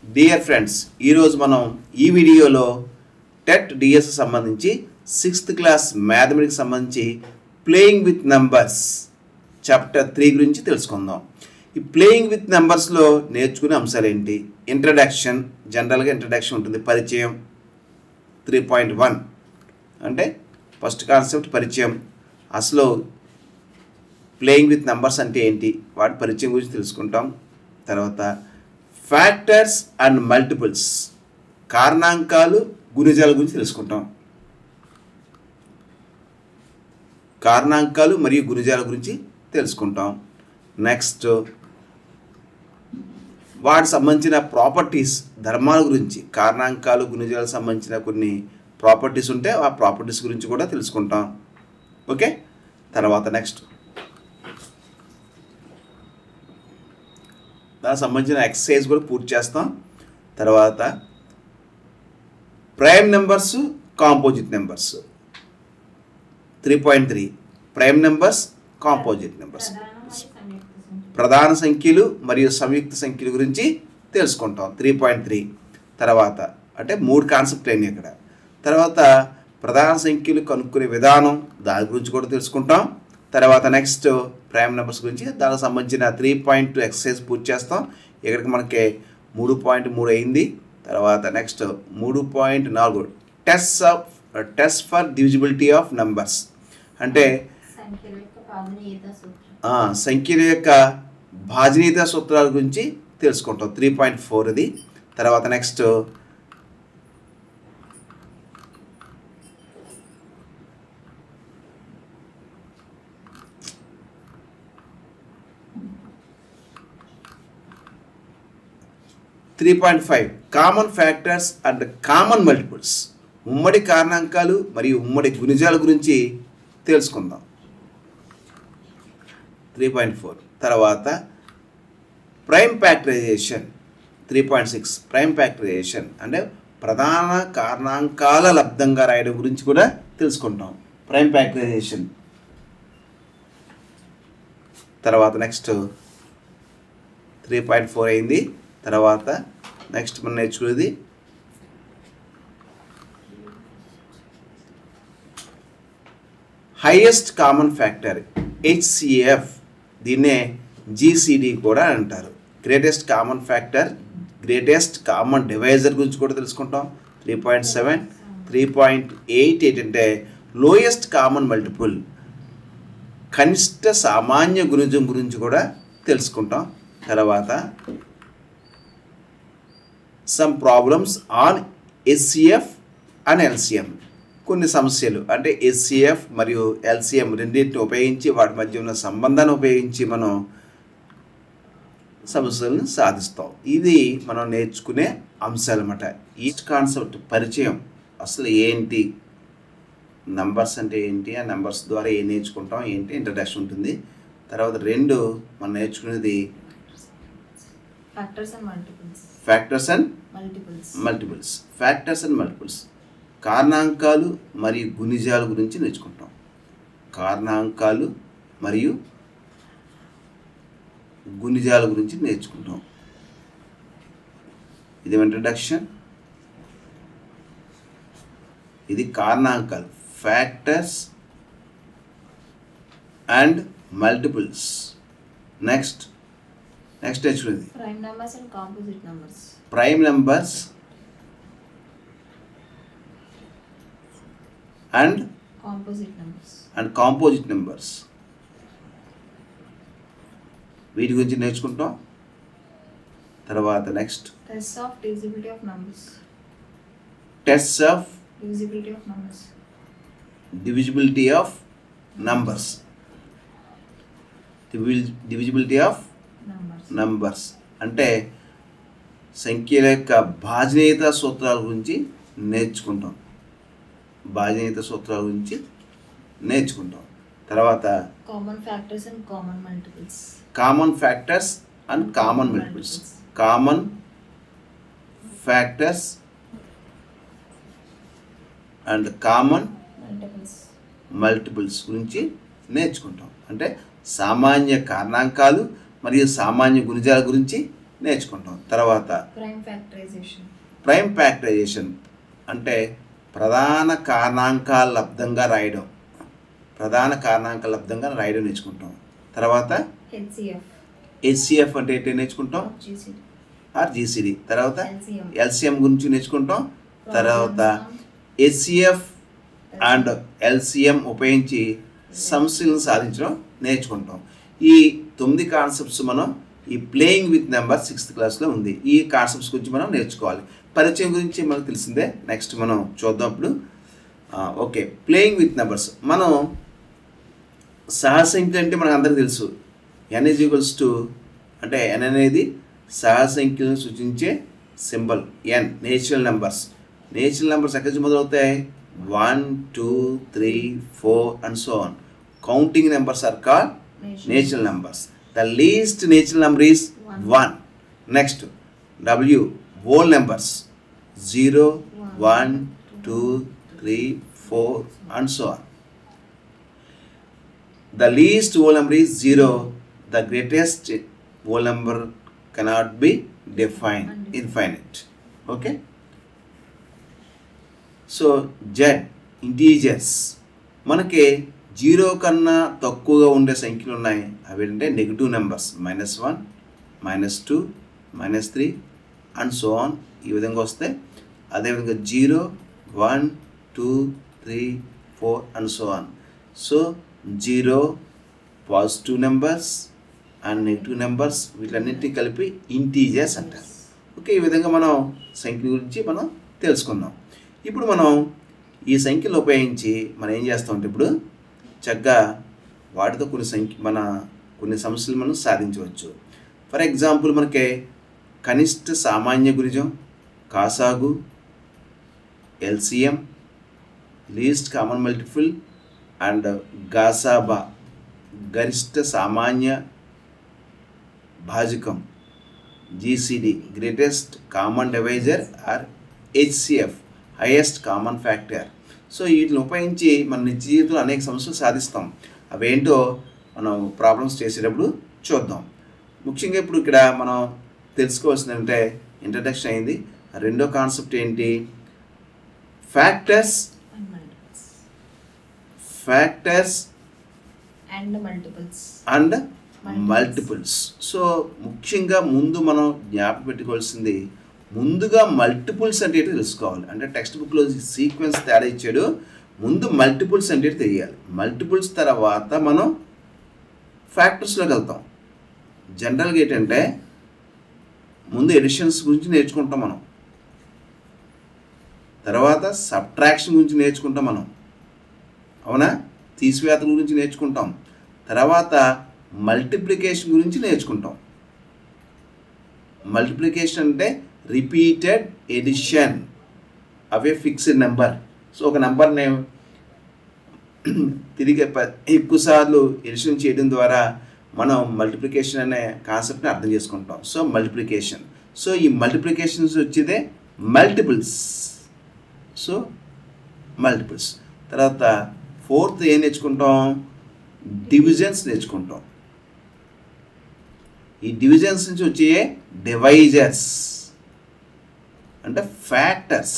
Dear friends ఈరోజు మనం ఈ వీడియోలో టెట్ డిఎస్ సంబంధించి సిక్స్త్ క్లాస్ మ్యాథమెటిక్స్ సంబంధించి playing with numbers chapter three గురించి తెలుసుకుందాం ఈ ప్లేయింగ్ విత్ నెంబర్స్లో నేర్చుకునే అంశాలు ఏంటి ఇంట్రడక్షన్ జనరల్గా ఇంట్రడక్షన్ ఉంటుంది పరిచయం త్రీ పాయింట్ వన్ అంటే ఫస్ట్ కాన్సెప్ట్ పరిచయం అసలు ప్లేయింగ్ విత్ నెంబర్స్ అంటే ఏంటి వాటి పరిచయం గురించి తెలుసుకుంటాం తర్వాత ఫ్యాక్టర్స్ అండ్ మల్టిపుల్స్ కారణాంకాలు గుణిజాల గురించి తెలుసుకుంటాం కారణాంకాలు మరియు గుణిజాల గురించి తెలుసుకుంటాం నెక్స్ట్ వాటి సంబంధించిన ప్రాపర్టీస్ ధర్మాల గురించి కారణాంకాలు గుణిజాలకు సంబంధించిన కొన్ని ప్రాపర్టీస్ ఉంటే ఆ ప్రాపర్టీస్ గురించి కూడా తెలుసుకుంటాం ఓకే తర్వాత నెక్స్ట్ దానికి సంబంధించిన ఎక్సర్సైజ్ కూడా పూర్తి చేస్తాం తర్వాత prime numbers composite numbers three point three prime numbers composite numbers ప్రధాన సంఖ్యలు మరియు సంయుక్త సంఖ్యల గురించి తెలుసుకుంటాం త్రీ పాయింట్ త్రీ తర్వాత అంటే మూడు కాన్సెప్ట్ అయినాయి ఇక్కడ తర్వాత ప్రధాన సంఖ్యలు కనుక్కునే విధానం దాని గురించి కూడా తెలుసుకుంటాం తర్వాత నెక్స్ట్ ప్రైమ్ నెంబర్స్ గురించి దానికి సంబంధించిన త్రీ పాయింట్ టూ ఎక్సర్సైజ్ పూర్తి చేస్తాం ఇక్కడికి మనకి మూడు పాయింట్ మూడు అయింది తర్వాత నెక్స్ట్ మూడు పాయింట్ నాలుగు test of test for divisibility of numbers అంటే సంఖ్యల యొక్క ప్రాధాన్యత సూత్రం ఆ, సంఖ్యల యొక్క భాజనీయత సూత్రాల గురించి తెలుసుకుంటాం త్రీ పాయింట్ ఫోర్ ఇది తర్వాత next three point five common factors and common multiples ఉమ్మడి కారణాంకాలు మరియు ఉమ్మడి గుణిజాల గురించి తెలుసుకుందాం త్రీ పాయింట్ ఫోర్ తర్వాత prime factorization three point six prime factorization అంటే ప్రధాన కారణాంకాల లబ్ధంగా రాయడం గురించి కూడా తెలుసుకుంటాం ప్రైమ్ ఫ్యాక్టరైజేషన్ తర్వాత నెక్స్ట్ త్రీ పాయింట్ ఫోర్ అయింది తర్వాత నెక్స్ట్ మనం నేర్చుకునేది హైయెస్ట్ కామన్ ఫ్యాక్టర్ హెచ్సిఎఫ్ దీన్నే జీసీడి కూడా అంటారు greatest common factor greatest common divisor గురించి కూడా తెలుసుకుంటాం three point seven three point eight ఏంటంటే లోయెస్ట్ కామన్ మల్టిపుల్ కనిష్ట సామాన్య గుణిజం గురించి కూడా తెలుసుకుంటాం తర్వాత some problems on SCF and LCM కొన్ని సమస్యలు అంటే ఎస్సిఎఫ్ మరియు ఎల్సిఎం రెండింటిని ఉపయోగించి వాటి మధ్య ఉన్న సంబంధాన్ని ఉపయోగించి మనం సమస్యలను సాధిస్తాం ఇది మనం నేర్చుకునే అంశాలు అన్నమాట ఈ కాన్సెప్ట్ పరిచయం అసలు ఏంటి నంబర్స్ అంటే ఏంటి ఆ నెంబర్స్ ద్వారా ఏం నేర్చుకుంటాం ఏంటి ఇంట్రడక్షన్ ఉంటుంది తర్వాత రెండు మనం నేర్చుకునేది factors and multiples factors and multiples multiples factors and multiples కారణాంకాలు మరియు గుణిజాల గురించి నేర్చుకుంటాం కారణాంకాలు మరియు గుణిజాల గురించి నేర్చుకుంటాం ఇది ఇంట్రడక్షన్ ఇది కారణాంకాలు factors and multiples next next నేర్చుకునేది prime numbers and composite numbers prime numbers and composite numbers and composite numbers వీటి గురించి నేర్చుకుంటాం తర్వాత next test of divisibility of numbers test of divisibility of numbers divisibility of numbers divisibility of numbers numbers అంటే సంఖ్యల యొక్క భాజనీయత సూత్రాల గురించి నేర్చుకుంటాం భాజనీయత సూత్రాల గురించి నేర్చుకుంటాం తర్వాత common factors and common multiples common factors and common multiples common factors and common multiples multiples గురించి నేర్చుకుంటాం అంటే సామాన్య కారణాంకాలు మరియు సామాన్య గుణిజాల గురించి నేర్చుకుంటాం తర్వాత ప్రైమ్ ఫ్యాక్టరైజేషన్ ప్రైమ్ ఫ్యాక్టరైజేషన్ అంటే ప్రధాన కారణాంకాల లబ్ధంగా రాయడం ప్రధాన కారణాంకాల లబ్ధంగా రాయడం నేర్చుకుంటాం తర్వాత హెచ్సిఎఫ్ హెచ్సిఎఫ్ అంటే ఏంటి నేర్చుకుంటాం జీసీడీ ఆర్ జీసీడీ తర్వాత ఎల్సిఎం ఎల్సిఎం గురించి నేర్చుకుంటాం తర్వాత హెచ్సిఎఫ్ అండ్ ఎల్సిఎం ఉపయోగించి సమస్యలను సాధించడం నేర్చుకుంటాం ఈ తొమ్మిది కాన్సెప్ట్స్ మనం ఈ ప్లేయింగ్ విత్ నెంబర్ సిక్స్త్ క్లాస్లో ఉంది ఈ కాన్సెప్ట్స్ గురించి మనం నేర్చుకోవాలి పరిచయం గురించి మనకు తెలిసిందే నెక్స్ట్ మనం చూద్దాం ఇప్పుడు ఓకే ప్లేయింగ్ విత్ నెంబర్స్ మనం సహసంఖ్య అంటే మనకు అందరికీ తెలుసు ఎన్ ఈజ్ ఈక్వల్స్ టు అంటే ఎన్ అనేది సహసంఖ్యలను సూచించే symbol N natural numbers natural numbers ఎక్కడి నుంచి మొదలవుతాయి one two three four and so on counting numbers are call natural numbers the least natural number is One. One next W whole numbers zero one two three four and so on the least whole number is 0 the greatest whole number cannot be defined infinite okay so Z integers మనకి zero కన్నా తక్కువగా ఉండే సంఖ్యలు ఉన్నాయి అవి ఏంటంటే negative numbers minus one minus two minus three and so on ఈ విధంగా వస్తాయి అదేవిధంగా zero one two three four and so on so zero positive numbers and negative numbers వీటన్నిటిని కలిపి ఇంటీజర్స్ అంటారు ఓకే ఈ విధంగా మనం సంఖ్య గురించి మనం తెలుసుకుందాం ఇప్పుడు మనం ఈ సంఖ్యలు ఉపయోగించి మనం ఏం చేస్తామంటే ఇప్పుడు చక్కగా వాటితో కొన్ని సంఖ్య మన కొన్ని సమస్యలు మనం సాధించవచ్చు ఫర్ ఎగ్జాంపుల్ మనకి కనిష్ట సామాన్య గురిజం కాసాగు LCM least common multiple and గాసాబా గరిష్ట సామాన్య భాజకం GCD greatest common divisor or HCF highest common factor so వీటిని ఉపయోగించి మన నిత్య జీవితంలో అనేక సమస్యలు సాధిస్తాం అవేంటో మనం ప్రాబ్లమ్స్ చేసేటప్పుడు చూద్దాం ముఖ్యంగా ఇప్పుడు ఇక్కడ మనం తెలుసుకోవాల్సింది అంటే ఇంట్రడక్షన్ అయింది రెండో కాన్సెప్ట్ ఏంటి factors and multiples factors and multiples and Multiples. Multiples so ముఖ్యంగా ముందు మనం జ్ఞాపకం పెట్టుకోవాల్సింది ముందుగా మల్టిపుల్స్ అంటే ఏంటో తెలుసుకోవాలి అంటే టెక్స్ట్ బుక్లో సీక్వెన్స్ తేడా ఇచ్చాడు ముందు మల్టిపుల్స్ అంటే ఏంటో తెలియాలి మల్టిపుల్స్ తర్వాత మనం ఫ్యాక్టర్స్లోకి వెళ్తాం జనరల్గా ఏంటంటే ముందు ఎడిషన్స్ గురించి నేర్చుకుంటాం మనం తర్వాత సబ్ట్రాక్షన్ గురించి నేర్చుకుంటాం మనం అవునా తీసివేత గురించి నేర్చుకుంటాం తర్వాత మల్టిప్లికేషన్ గురించి నేర్చుకుంటాం మల్టిప్లికేషన్ అంటే రిపీటెడ్ ఎడిషన్ అవే ఫిక్స్డ్ నెంబర్ సో ఒక నెంబర్ని తిరిగి ప- ఎక్కువసార్లు ఎడిషన్ చేయడం ద్వారా మనం మల్టిప్లికేషన్ అనే కాన్సెప్ట్ని అర్థం చేసుకుంటాం సో మల్టిప్లికేషన్ సో ఈ మల్టిప్లికేషన్స్ వచ్చేదే మల్టిపుల్స్ సో మల్టిపుల్స్ తర్వాత ఫోర్త్ ఏం నేర్చుకుంటాం డివిజన్స్ నేర్చుకుంటాం ఈ డివిజన్స్ నుంచి వచ్చే డివైజర్స్ అంటే ఫ్యాక్టర్స్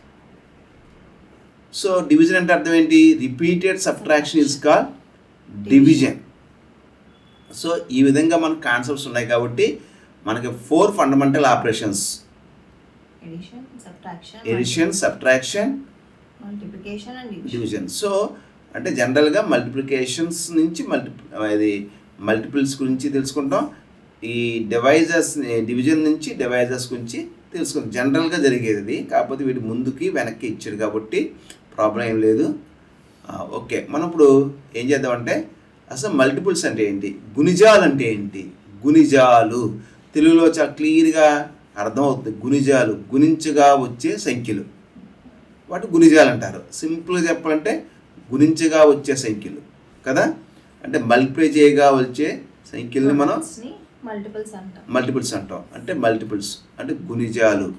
సో డివిజన్ అంటే అర్థం ఏంటి repeated subtraction is call division so ఈ విధంగా మన కాన్సెప్ట్స్ ఉన్నాయి కాబట్టి మనకి four fundamental operations addition subtraction addition subtraction multiplication and division division so అంటే జనరల్గా మల్టిప్లికేషన్స్ నుంచి మల్టి అది మల్టిపుల్స్ గురించి తెలుసుకుంటాం ఈ డివైజర్స్ డివిజన్ నుంచి డివైజర్స్ గురించి తెలుసుకుంటాం జనరల్గా జరిగేది ఇది కాకపోతే వీటి ముందుకి వెనక్కి ఇచ్చాడు కాబట్టి ప్రాబ్లం ఏం లేదు ఆ, ఓకే మనం ఇప్పుడు ఏం చేద్దామంటే అసలు మల్టిపుల్స్ అంటే ఏంటి గుణిజాలు అంటే ఏంటి గుణిజాలు తెలుగులో చాలా క్లియర్గా అర్థమవుతుంది గుణిజాలు గుణించగా వచ్చే సంఖ్యలు వాటి గుణిజాలు అంటారు సింపుల్గా చెప్పాలంటే గుణించగా వచ్చే సంఖ్యలు కదా అంటే మల్టిప్లై చేయగా వచ్చే సంఖ్యల్ని మనం మల్టిపుల్స్ అంటాం మల్టిపుల్స్ అంటాం అంటే మల్టిపుల్స్ అంటే గుణిజాలు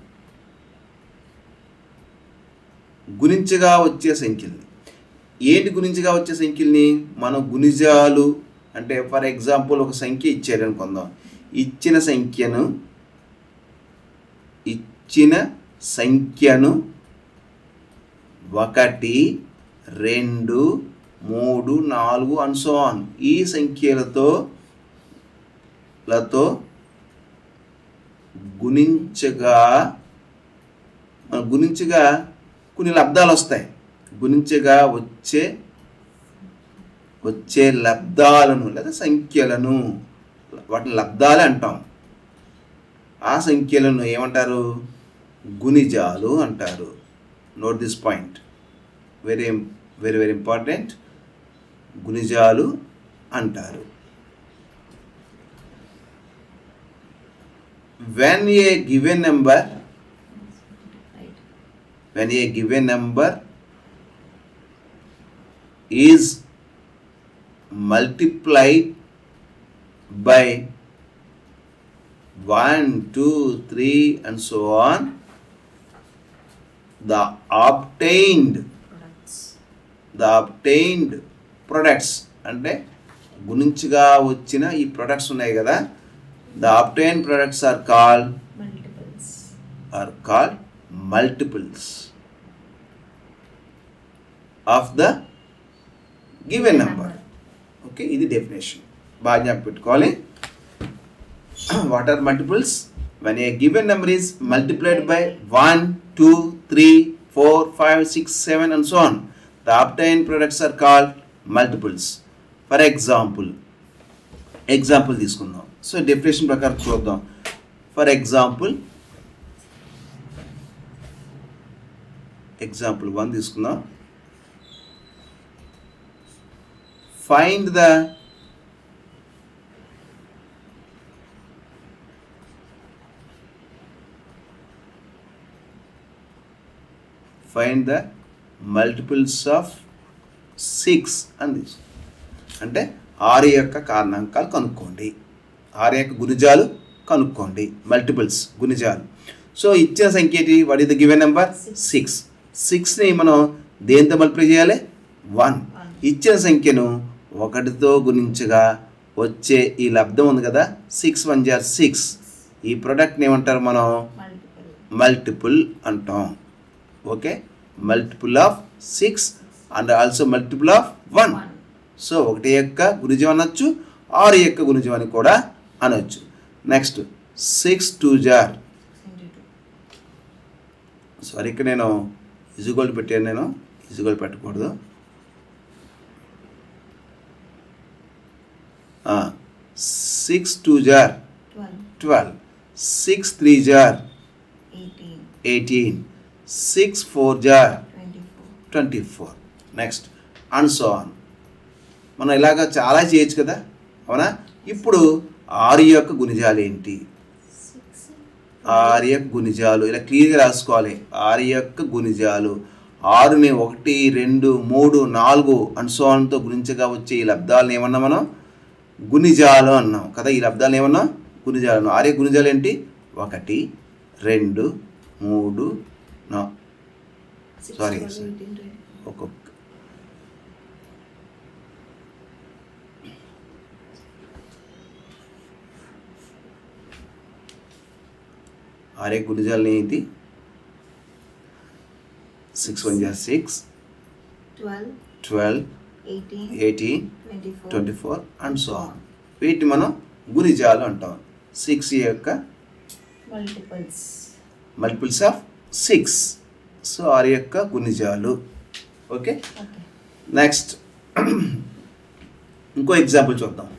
గుణించగా వచ్చే సంఖ్యల్ని ఏంటి గుణించగా వచ్చే సంఖ్యల్ని మనం గుణిజాలు అంటే ఫర్ ఎగ్జాంపుల్ ఒక సంఖ్య ఇచ్చారు అనుకుందాం ఇచ్చిన సంఖ్యను ఇచ్చిన సంఖ్యను ఒకటి రెండు మూడు నాలుగు అండ్ సో ఆన్ ఈ సంఖ్యలతో లతో గుణించగా మన గుణించగా కొన్ని లబ్ధాలు వస్తాయి గుణించగా వచ్చే వచ్చే లబ్ధాలను లేదా సంఖ్యలను వాటిని లబ్ధాలే అంటాం ఆ సంఖ్యలను ఏమంటారు గుణిజాలు అంటారు note this point very very very important గుణిజాలు అంటారు when a given number right when a given number is multiplied by 1 2 3 and so on the obtained products the obtained products అంటే గుణించగా వచ్చిన ఈ ప్రొడక్ట్స్ ఉన్నాయి కదా the obtained products are called multiples are called multiples of the given number okay ఇది definition బాగా జ్ఞాపకం పెట్టుకోవాలి what are multiples when a given number is multiplied by one two three four five six seven and so on the obtained products are called multiples for example example తీసుకుందాం so definition ప్రకారం చూద్దాం for example example one తీసుకుందాం find the find the multiples of 6 అని తీసుకో అంటే ఆరు యొక్క కారణాంకాలు కనుక్కోండి ఆరు యొక్క గుణిజాలు కనుక్కోండి మల్టిపుల్స్ గుణిజాలు సో ఇచ్చిన సంఖ్య ఏంటి what is the given number Six. Six సిక్స్ని మనం దేంతో మల్టిప్లై చేయాలి వన్ One. ఇచ్చిన సంఖ్యను ఒకటితో గుణించగా వచ్చే ఈ లబ్ధం ఉంది కదా సిక్స్ వన్ జార్ సిక్స్ ఈ ప్రోడక్ట్ని ఏమంటారు మనం మల్టిపుల్ మల్టిపుల్ అంటాం okay multiple of six and also multiple of one one so ఒకటి యొక్క గుణిజం అనొచ్చు ఆరు యొక్క గుణిజం అని కూడా అనొచ్చు నెక్స్ట్ సిక్స్ టూ జార్ ఇంటూ టూ సారీ ఇక్కడ నేను ఇజుగోల్డ్ పెట్టాను నేను ఇజుగోల్డ్ పెట్టకూడదు సిక్స్ టూ జార్ ట్వెల్వ్ ట్వెల్వ్ సిక్స్ త్రీ జార్ ఎయిటీన్ ఎయిటీన్ సిక్స్ ఫోర్ జార్ twenty four twenty four next and so on మనం ఇలాగ చాలా చేయొచ్చు కదా అవునా ఇప్పుడు ఆరు యొక్క గుణిజాలు ఏంటి సిక్స్ ఆరు యొక్క గుణిజాలు ఇలా క్లియర్గా రాసుకోవాలి ఆరు యొక్క గుణిజాలు ఆరుని ఒకటి రెండు మూడు నాలుగు అనుసోనంతో గుణించగా వచ్చే ఈ లబ్ధాలను ఏమన్నా మనం గుణిజాలు అన్నాం కదా ఈ లబ్ధాలను ఏమన్నా గుణిజాలు అన్నాం ఆరు యొక్క గుణిజాలు ఏంటి ఒకటి రెండు మూడు నా six Sorry, twelve sir. Eighteen twenty ఒక్కొక్క ఆరే గుణిజాలు ఏంటి సిక్స్ వన్ జా six twelve twelve eighteen eighteen twenty four twenty four and so on వీటిని మనం గుణిజాలు అంటాం సిక్స్ యొక్క multiples multiples of six so ఆరు యొక్క గుణిజాలు ఓకే ఓకే నెక్స్ట్ ఇంకో ఎగ్జాంపుల్ చూద్దాం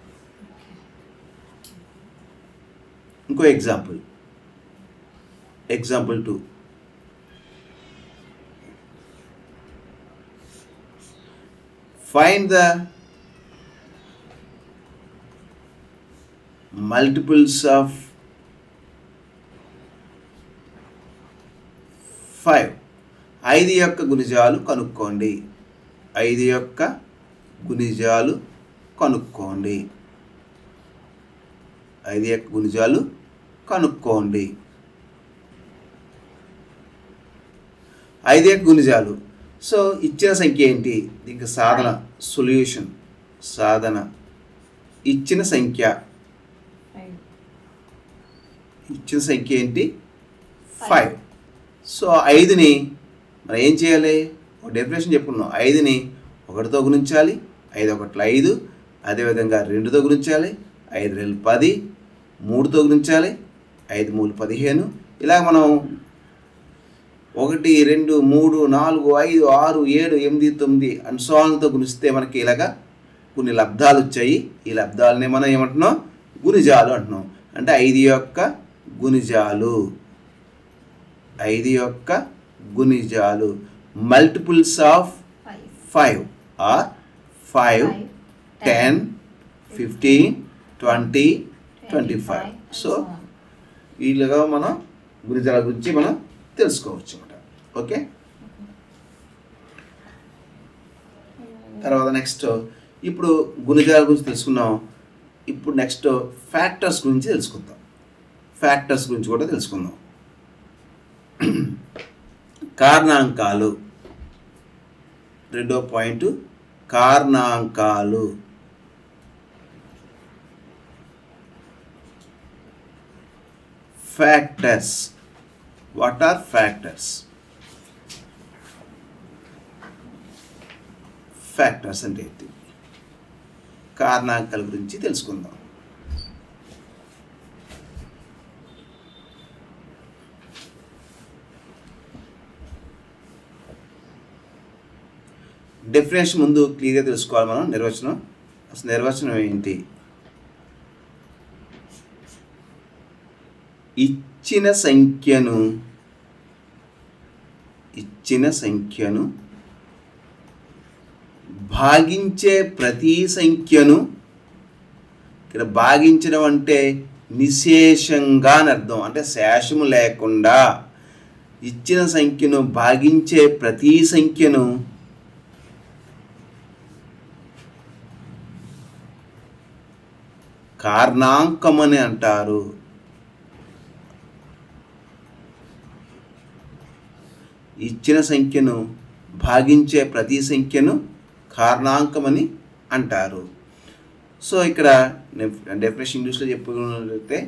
ఇంకో example example two find the multiples of five ఐదు యొక్క గుణిజాలు కనుక్కోండి ఐదు యొక్క గుణిజాలు కనుక్కోండి ఐదు యొక్క గుణిజాలు కనుక్కోండి ఐదు యొక్క గుణిజాలు సో ఇచ్చిన సంఖ్య ఏంటి దీనికి సాధన సొల్యూషన్ సాధన ఇచ్చిన సంఖ్య ఫైవ్ ఇచ్చిన సంఖ్య ఏంటి ఫైవ్ సో ఐదుని మరి ఏం చేయాలి ఒక డెఫినేషన్ చెప్పుకున్నాం ఐదుని ఒకటితో గుణించాలి ఐదు ఒకట్ల ఐదు అదేవిధంగా రెండుతో గుణించాలి ఐదు రెండు పది మూడుతో గుణించాలి ఐదు మూడు పదిహేను ఇలా మనం ఒకటి రెండు మూడు నాలుగు ఐదు ఆరు ఏడు ఎనిమిది తొమ్మిది అండ్ సోన్తో గుణిస్తే మనకి ఇలాగా కొన్ని లబ్ధాలు వచ్చాయి ఈ లబ్ధాలని మనం ఏమంటున్నాం గుణిజాలు అంటున్నాం అంటే ఐదు యొక్క గుణిజాలు ఐదు యొక్క గుణిజాలు multiples of five five are five ten fifteen twenty twenty five so వీళ్ళుగా మనం గుణిజాల గురించి మనం తెలుసుకోవచ్చు అనమాట ఓకే తర్వాత నెక్స్ట్ ఇప్పుడు గుణిజాల గురించి తెలుసుకున్నాం ఇప్పుడు నెక్స్ట్ ఫ్యాక్టర్స్ గురించి తెలుసుకుందాం ఫ్యాక్టర్స్ గురించి కూడా తెలుసుకుందాం కారణాంకాలు రెండో పాయింట్ కారణాంకాలు factors what are factors factors అంటే ఏంటి కారణాంకాల గురించి తెలుసుకుందాం డెఫినేషన్ ముందు క్లియర్గా తెలుసుకోవాలి మనం నిర్వచనం అసలు నిర్వచనం ఏంటి ఇచ్చిన సంఖ్యను ఇచ్చిన సంఖ్యను భాగించే ప్రతి సంఖ్యను ఇక్కడ భాగించడం అంటే నిశేషంగా అని అర్థం అంటే శేషము లేకుండా ఇచ్చిన సంఖ్యను భాగించే ప్రతి సంఖ్యను కారణాంకమని అంటారు ఇచ్చిన సంఖ్యను భాగించే ప్రతి సంఖ్యను కారణాంకమని అంటారు సో ఇక్కడ డెఫినేషన్ ఇంగ్లీష్లో చెప్పుకున్నట్లయితే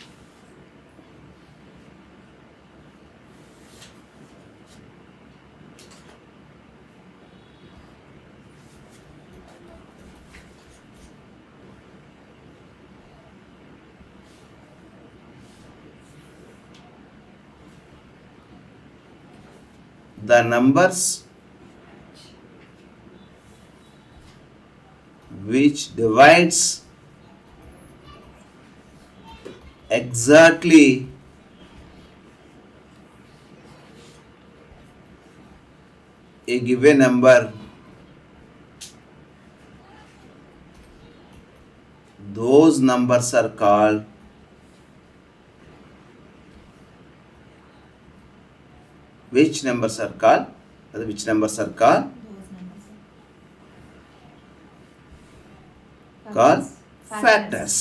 the numbers which divides exactly a given number those numbers are called which numbers are called or which numbers are called called factors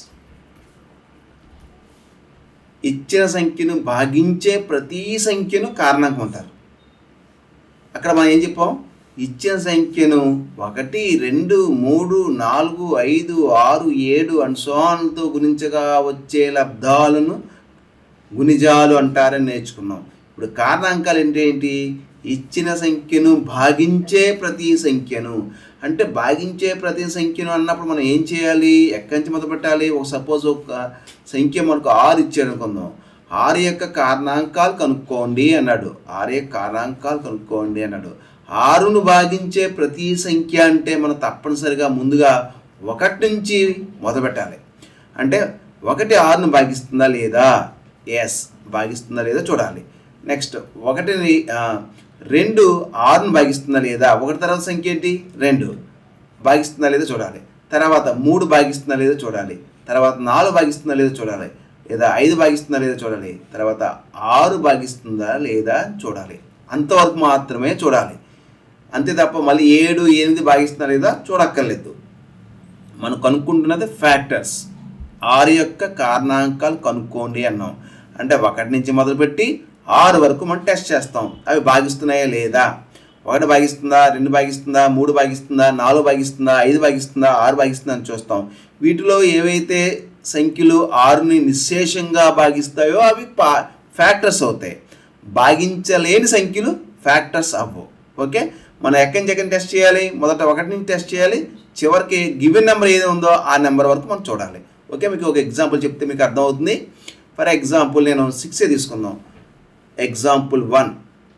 ఇచ్చిన సంఖ్యను భాగించే ప్రతి సంఖ్యను కారణాంకం అంటారు అక్కడ మనం ఏం చెప్పాం ఇచ్చిన సంఖ్యను ఒకటి రెండు మూడు నాలుగు ఐదు ఆరు ఏడు అండ్ సోన్తో గుణించగా వచ్చే లబ్ధాలను గుణిజాలు అంటారని నేర్చుకున్నాం ఇప్పుడు కారణాంకాలు అంటే ఏంటి ఇచ్చిన సంఖ్యను భాగించే ప్రతి సంఖ్యను అంటే భాగించే ప్రతి సంఖ్యను అన్నప్పుడు మనం ఏం చేయాలి ఎక్కడి నుంచి మొదలు పెట్టాలి ఒక సపోజ్ ఒక సంఖ్య మనకు ఆరు ఇచ్చాడు అనుకుందాం ఆరు యొక్క కారణాంకాలు కనుక్కోండి అన్నాడు ఆరు యొక్క కారణాంకాలు కనుక్కోండి అన్నాడు ఆరును భాగించే ప్రతి సంఖ్య అంటే మనం తప్పనిసరిగా ముందుగా ఒకటి నుంచి మొదలు పెట్టాలి అంటే ఒకటి ఆరును భాగిస్తుందా లేదా ఎస్ భాగిస్తుందా లేదా చూడాలి నెక్స్ట్ ఒకటిని ఆ, రెండు ఆరును భాగిస్తుందా లేదా ఒకటి తర్వాత సంఖ్య ఏంటి రెండు భాగిస్తుందా లేదా చూడాలి తర్వాత మూడు భాగిస్తుందా లేదా చూడాలి తర్వాత నాలుగు భాగిస్తుందా లేదా చూడాలి లేదా ఐదు భాగిస్తుందా లేదా చూడాలి తర్వాత ఆరు భాగిస్తుందా లేదా చూడాలి అంతవరకు మాత్రమే చూడాలి అంతే తప్ప మళ్ళీ ఏడు ఎనిమిది భాగిస్తుందా లేదా చూడక్కర్లేదు మనం కనుక్కుంటున్నది ఫ్యాక్టర్స్ ఆరు యొక్క కారణాంకాలు కనుక్కోండి అన్నాం అంటే ఒకటి నుంచి మొదలుపెట్టి ఆరు వరకు మనం టెస్ట్ చేస్తాం అవి భాగిస్తున్నాయా లేదా ఒకటి భాగిస్తుందా రెండు భాగిస్తుందా మూడు భాగిస్తుందా నాలుగు భాగిస్తుందా ఐదు భాగిస్తుందా ఆరు భాగిస్తుందా అని చూస్తాం వీటిలో ఏవైతే సంఖ్యలు ఆరుని నిశ్శేషంగా భాగిస్తాయో అవి పా ఫ్యాక్టర్స్ అవుతాయి భాగించలేని సంఖ్యలు ఫ్యాక్టర్స్ అవ్వవు ఓకే మనం ఎక్కడి నుంచి ఎక్కడి టెస్ట్ చేయాలి మొదట ఒకటి నుంచి టెస్ట్ చేయాలి చివరికి గివెన్ నెంబర్ ఏది ఉందో ఆ నెంబర్ వరకు మనం చూడాలి ఓకే మీకు ఒక ఎగ్జాంపుల్ చెప్తే మీకు అర్థమవుతుంది ఫర్ ఎగ్జాంపుల్ నేను సిక్స్ తీసుకుందాం example one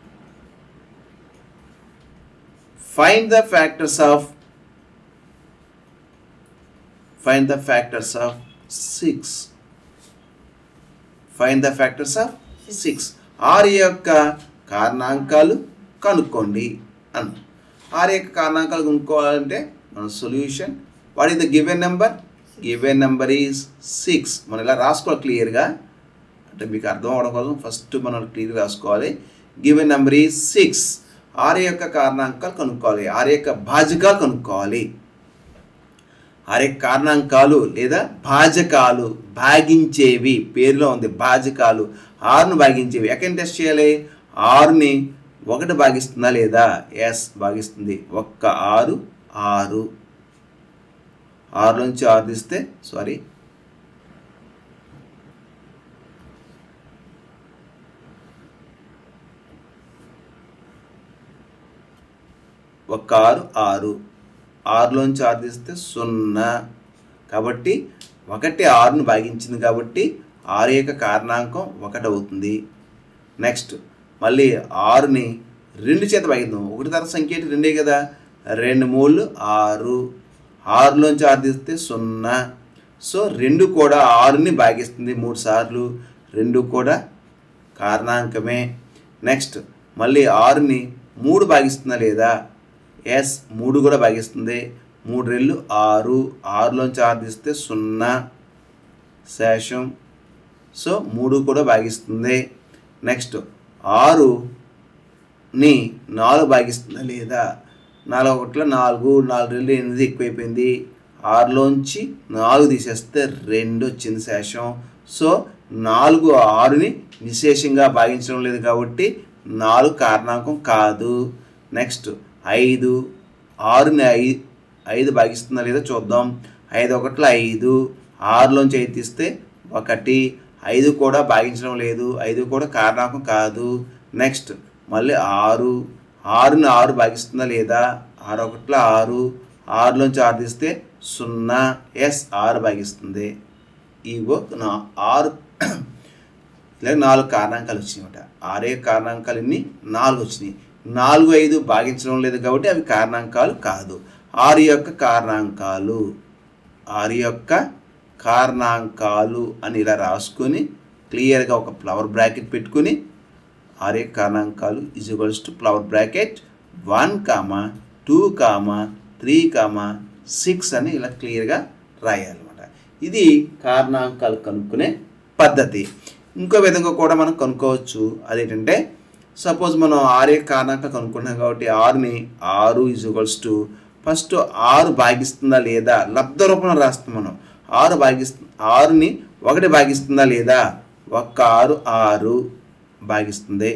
find the factors of find the factors of six find the factors of six ఆరు యొక్క కారణాంకాలు కనుక్కోండి అన్న ఆరు యొక్క కారణాంకాలు కనుక్కోవాలంటే మన solution what is the given number given number is six మనం ఇలా రాసుకోవాలి క్లియర్గా అంటే మీకు అర్థం అవడం కోసం ఫస్ట్ మనం క్లియర్ రాసుకోవాలి గివెన్ నెంబర్ ఈజ్ సిక్స్ ఆరు యొక్క కారణాంకాలు కనుక్కోవాలి ఆరు యొక్క భాజకాలు కనుక్కోవాలి ఆరు యొక్క కారణాంకాలు లేదా భాజకాలు భాగించేవి పేరులో ఉంది భాజకాలు ఆరును భాగించేవి ఎక్కడ టెస్ట్ చేయాలి ఆరుని ఒకటి భాగిస్తుందా లేదా ఎస్ భాగిస్తుంది ఒక్క ఆరు ఆరు ఆరు నుంచి ఆరు తీస్తే సారీ ఒక్క ఆరు ఆరు ఆరులోంచి ఆరు తీస్తే సున్నా కాబట్టి ఒకటి ఆరును భాగించింది కాబట్టి ఆరు యొక్క కారణాంకం ఒకటి అవుతుంది నెక్స్ట్ మళ్ళీ ఆరుని రెండు చేత భాగిద్దాం ఒకటి తర సంఖ్య ఏంటి రెండే కదా రెండు మూడు ఆరు ఆరులోంచి ఆరు తీస్తే సున్నా సో రెండు కూడా ఆరుని భాగిస్తుంది మూడు సార్లు రెండు కూడా కారణాంకమే నెక్స్ట్ మళ్ళీ ఆరుని మూడు భాగిస్తుందా లేదా ఎస్ మూడు కూడా భాగిస్తుంది మూడు రెళ్ళు ఆరు ఆరులోంచి ఆరు తీస్తే సున్నా శేషం సో మూడు కూడా భాగిస్తుంది నెక్స్ట్ ఆరుని నాలుగు భాగిస్తుందా లేదా నాలుగు ఒకటిలో నాలుగు నాలుగు రెండు ఎనిమిది ఎక్కువైపోయింది ఆరులోంచి నాలుగు తీసేస్తే రెండు వచ్చింది శేషం సో నాలుగు ఆరుని నిశేషంగా భాగించడం లేదు కాబట్టి నాలుగు కారణాంకం కాదు నెక్స్ట్ ఐదు ఆరుని ఐ ఐదు భాగిస్తుందా లేదా చూద్దాం ఐదు ఒకటిలో ఐదు ఆరులోంచి ఐదు తీస్తే ఒకటి ఐదు కూడా భాగించడం లేదు ఐదు కూడా కారణాంకం కాదు నెక్స్ట్ మళ్ళీ ఆరు ఆరుని ఆరు భాగిస్తుందా లేదా ఆరు ఒకటిలో ఆరు ఆరులోంచి ఆరు తీస్తే సున్నా ఎస్ ఆరు భాగిస్తుంది ఇగో నా ఆరు ఇలా నాలుగు కారణాంకాలు వచ్చినాయన్నమాట ఆరే కారణాంకాలు ఇన్ని నాలుగు వచ్చినాయి నాలుగు ఐదు భాగించడం లేదు కాబట్టి అవి కారణాంకాలు కాదు ఆరు యొక్క కారణాంకాలు ఆరు యొక్క కారణాంకాలు అని ఇలా రాసుకొని క్లియర్గా ఒక ఫ్లవర్ బ్రాకెట్ పెట్టుకుని ఆరు యొక్క కారణాంకాలు equals to flower bracket one comma two comma three comma six అని ఇలా క్లియర్గా రాయాలన్నమాట ఇది కారణాంకాలు కనుక్కునే పద్ధతి ఇంకో విధంగా కూడా మనం కనుక్కోవచ్చు అదేంటంటే సపోజ్ మనం ఆరు యొక్క కారణాంకాలు కనుక్కుంటున్నాం కాబట్టి ఆరుని ఆరు ఈజ్వల్స్ టు ఫస్ట్ ఆరు భాగిస్తుందా లేదా లబ్ధ రూపంలో రాస్తాం మనం ఆరు భాగిస్తు ఆరుని ఒకటి భాగిస్తుందా లేదా ఒక్క ఆరు ఆరు భాగిస్తుంది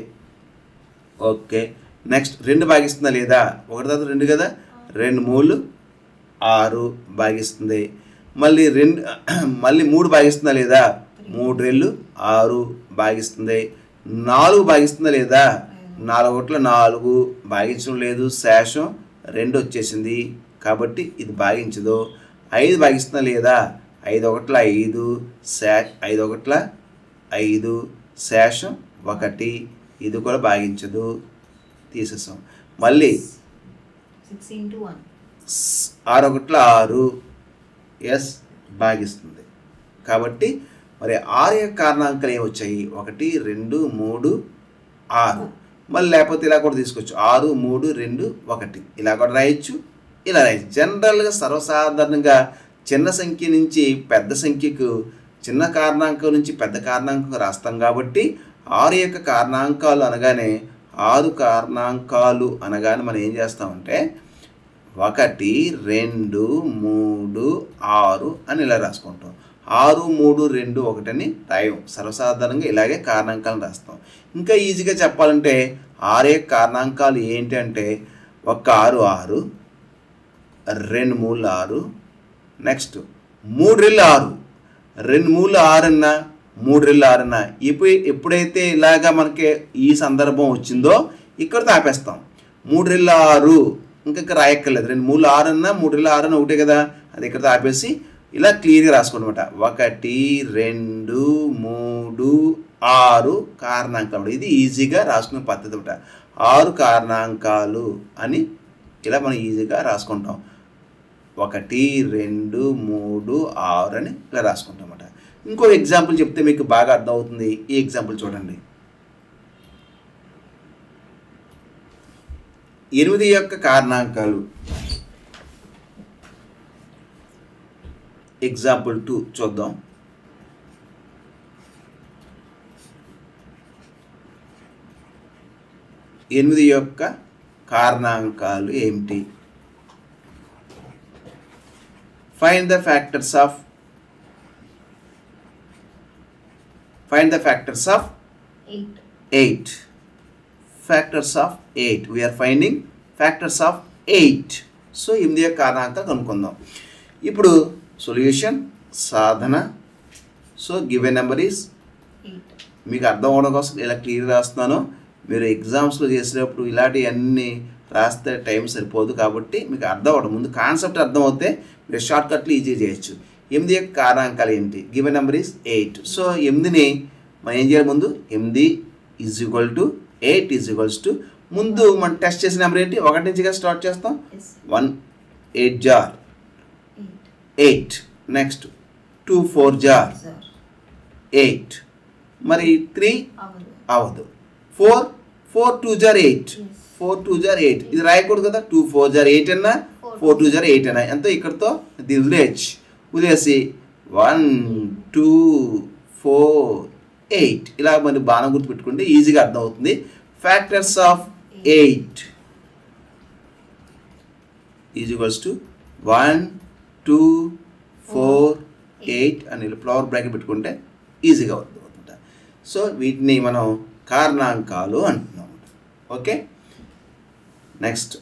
ఓకే నెక్స్ట్ రెండు భాగిస్తుందా లేదా ఒకటి తర్వాత రెండు కదా రెండు మూడు ఆరు భాగిస్తుంది మళ్ళీ రెండు మళ్ళీ మూడు భాగిస్తుందా లేదా మూడు రెళ్ళు ఆరు భాగిస్తుంది నాలుగు భాగిస్తుందా లేదా నాలుగు ఒకట్ల నాలుగు భాగించడం లేదు శేషం రెండు వచ్చేసింది కాబట్టి ఇది భాగించదు ఐదు భాగిస్తుందా లేదా ఐదు ఒకట్ల ఐదు శే ఐదు ఒకట్ల ఐదు శేషం ఒకటి ఇది కూడా భాగించదు తీసేసాం మళ్ళీ సిక్స్ ఇంటూ వన్ స్- ఆరు ఒకట్ల ఆరు ఎస్ భాగిస్తుంది కాబట్టి మరి ఆరు యొక్క కారణాంకాలు ఏమొచ్చాయి ఒకటి రెండు మూడు ఆరు మళ్ళీ లేకపోతే ఇలా కూడా తీసుకోవచ్చు ఆరు మూడు రెండు ఒకటి ఇలా కూడా రాయొచ్చు ఇలా రాయొచ్చు జనరల్గా సర్వసాధారణంగా చిన్న సంఖ్య నుంచి పెద్ద సంఖ్యకు చిన్న కారణాంకం నుంచి పెద్ద కారణాంకం రాస్తాం కాబట్టి ఆరు యొక్క కారణాంకాలు అనగానే ఆరు కారణాంకాలు అనగానే మనం ఏం చేస్తామంటే ఒకటి రెండు మూడు ఆరు అని ఇలా రాసుకుంటాం ఆరు మూడు రెండు ఒకటని రాయం సర్వసాధారణంగా ఇలాగే కారణాంకాలను రాస్తాం ఇంకా ఈజీగా చెప్పాలంటే ఆరే కారణాంకాలు ఏంటి అంటే ఒక ఆరు ఆరు రెండు మూడు ఆరు నెక్స్ట్ మూడు రెళ్ళు ఆరు రెండు మూడు ఆరు అన్న మూడు రెళ్ళు ఆరున ఇప్పుడు ఎప్పుడైతే ఇలాగా మనకి ఈ సందర్భం వచ్చిందో ఇక్కడితో ఆపేస్తాం మూడు రెళ్ళు ఆరు ఇంకా ఇక్కడ రాయక్కర్లేదు రెండు మూడు ఆరు అన్న మూడు రెళ్ళు ఆరు అన్న ఒకటే కదా అది ఇక్కడితో ఆపేసి ఇలా క్లియర్గా రాసుకోనమాట ఒకటి రెండు మూడు ఆరు కారణాంకాలు ఇది ఈజీగా రాసుకునే పద్ధతి అనమాట ఆరు కారణాంకాలు అని ఇలా మనం ఈజీగా రాసుకుంటాం ఒకటి రెండు మూడు ఆరు అని ఇలా రాసుకుంటాం అన్నమాట ఇంకో ఎగ్జాంపుల్ చెప్తే మీకు బాగా అర్థమవుతుంది ఈ ఎగ్జాంపుల్ చూడండి ఎనిమిది యొక్క కారణాంకాలు ఎగ్జాంపుల్ టూ చూద్దాం ఎనిమిది యొక్క కారణాంకాలు ఏమిటి find the factors of find the factors of eight eight factors of eight we are finding factors of eight so ఎనిమిది యొక్క కారణాంకాలు కనుక్కుందాం ఇప్పుడు సొల్యూషన్ సాధన so given number is eight మీకు అర్థం అవడం కోసం ఇలా క్లియర్ రాస్తున్నాను మీరు ఎగ్జామ్స్లో చేసేటప్పుడు ఇలాంటివన్నీ రాస్తే టైం సరిపోదు కాబట్టి మీకు అర్థం అవ్వడం ముందు కాన్సెప్ట్ అర్థం అవుతే మీరు షార్ట్ కట్లు ఈజీ చేయొచ్చు ఎనిమిది యొక్క కారణాంకాలు ఏంటి given number is eight so ఎనిమిదిని మనం ఏం చేయాలి ముందు ఎనిమిది is equal to eight is equals to ముందు మనం టెస్ట్ చేసిన నెంబర్ ఏంటి ఒకటి నుంచిగా స్టార్ట్ చేస్తాం ఎస్ వన్ ఎయిట్ జార్ eight eight next two four జార్ సార్ ఎయిట్ మరి త్రీ అవదు అవ్వదు ఫోర్ ఫోర్ టూ జార్ ఎయిట్ Yes. ఫోర్ టూ జార్ ఎయిట్ ఇది రాయకూడదు కదా టూ ఫోర్ జార్ ఎయిట్ అన్నా Four ఫోర్ టూ జార్ ఎయిట్ అన్నా ఎంతో ఇక్కడతో ఇది వదిలేయచ్చు వదిలేసి వన్ టూ ఫోర్ ఎయిట్ ఇలా మరి బాణం గుర్తు పెట్టుకుంటే ఈజీగా అర్థమవుతుంది factors of eight equals to one two four eight అని ఫ్లవర్ బ్రాకెట్ పెట్టుకుంటే ఈజీగా అవుతుంది అనమాట సో వీటిని మనం కారణాంకాలు అంటున్నాం ఓకే నెక్స్ట్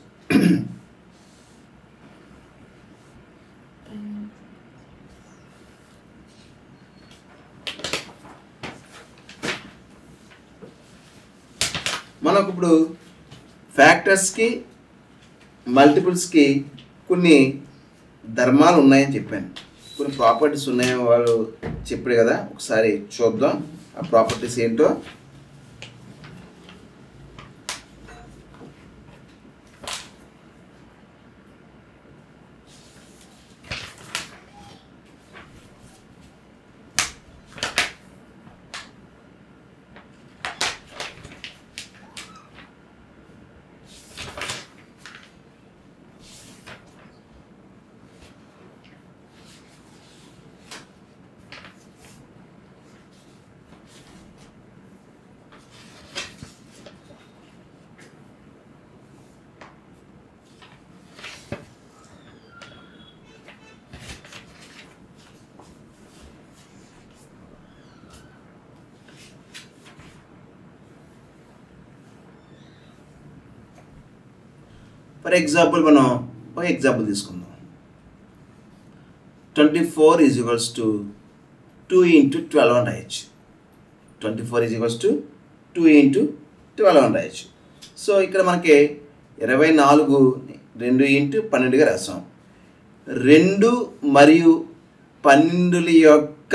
మనకు ఇప్పుడు ఫ్యాక్టర్స్కి మల్టిపుల్స్కి కొన్ని ధర్మాలు ఉన్నాయని చెప్పాను కొన్ని ప్రాపర్టీస్ ఉన్నాయని వాళ్ళు చెప్పాడు కదా ఒకసారి చూద్దాం ఆ ప్రాపర్టీస్ ఏంటో ఫర్ ఎగ్జాంపుల్ మనం ఒక ఎగ్జాంపుల్ తీసుకుందాం twenty four is equals to two into twelve అని రాయొచ్చు twenty four is equals to two into twelve అని రాయొచ్చు సో ఇక్కడ మనకి ఇరవై నాలుగు రెండు ఇంటూ పన్నెండుగా రాసాం రెండు మరియు పన్నెండుల యొక్క